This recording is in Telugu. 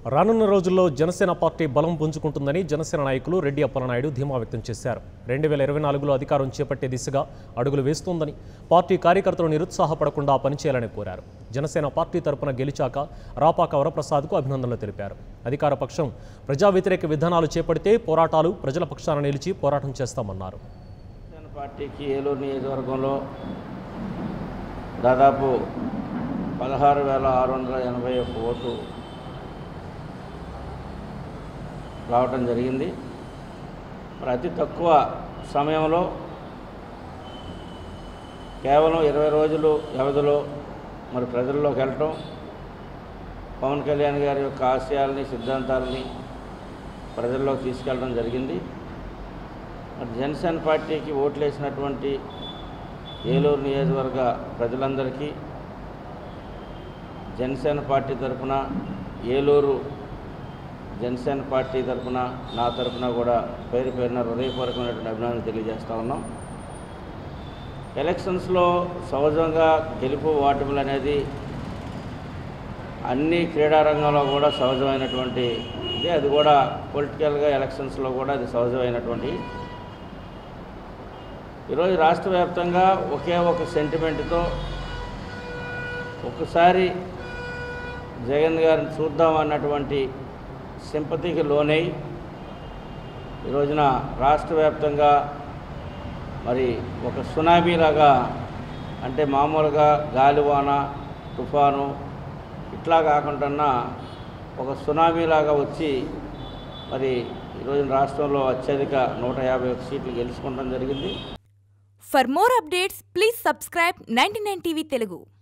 రానున్న రోజుల్లో జనసేన పార్టీ బలం పుంజుకుంటుందని జనసేన నాయకులు రెడ్డి అప్పలనాయుడు ధీమా వ్యక్తం చేశారు రెండు వేల ఇరవై నాలుగులో అధికారం చేపట్టే దిశగా అడుగులు వేస్తోందని పార్టీ కార్యకర్తలు నిరుత్సాహపడకుండా పనిచేయాలని కోరారు జనసేన పార్టీ తరపున గెలిచాక రాపాక వరప్రసాద్కు అభినందనలు తెలిపారు అధికార పక్షం ప్రజా వ్యతిరేక విధానాలు చేపడితే పోరాటాలు ప్రజల పక్షాన నిలిచి పోరాటం చేస్తామన్నారు జనసేన పార్టీకి ఏలూరు నియోజకవర్గంలో దాదాపు పదహారు వేల ఆరు వందల ఎనభై ఒక్క ఓటు రావటం జరిగింది మరి అతి తక్కువ సమయంలో కేవలం ఇరవై రోజులు వ్యవధిలో మరి ప్రజల్లోకి వెళ్ళటం పవన్ కళ్యాణ్ గారి యొక్క ఆశయాల్ని సిద్ధాంతాలని ప్రజల్లోకి తీసుకెళ్ళడం జరిగింది మరి జనసేన పార్టీకి ఓట్లేసినటువంటి ఏలూరు నియోజకవర్గ ప్రజలందరికీ జనసేన పార్టీ తరఫున ఏలూరు జనసేన పార్టీ తరఫున నా తరఫున కూడా పేరు పేరున హృదయపూర్వకమైనటువంటి అభినందనలు తెలియజేస్తా ఉన్నాం ఎలక్షన్స్లో సహజంగా గెలుపు ఓటములు అనేది అన్ని క్రీడా రంగంలో కూడా సహజమైనటువంటి ఇది అది కూడా పొలిటికల్గా ఎలక్షన్స్లో కూడా అది సహజమైనటువంటి ఈరోజు రాష్ట్ర వ్యాప్తంగా ఒకే ఒక సెంటిమెంట్తో ఒక్కసారి జగన్ గారిని చూద్దాం అన్నటువంటి సింపతికి లోనై ఈ రోజున రాష్ట్ర వ్యాప్తంగా మరి ఒక సునామీలాగా అంటే మామూలుగా గాలివాన తుఫాను ఇట్లా కాకుండా ఒక సునామీలాగా వచ్చి మరి ఈరోజు రాష్ట్రంలో అత్యధిక నూట యాభై ఒక సీట్లు గెలుచుకోవడం జరిగింది For more updates, please subscribe 99 TV Telugu.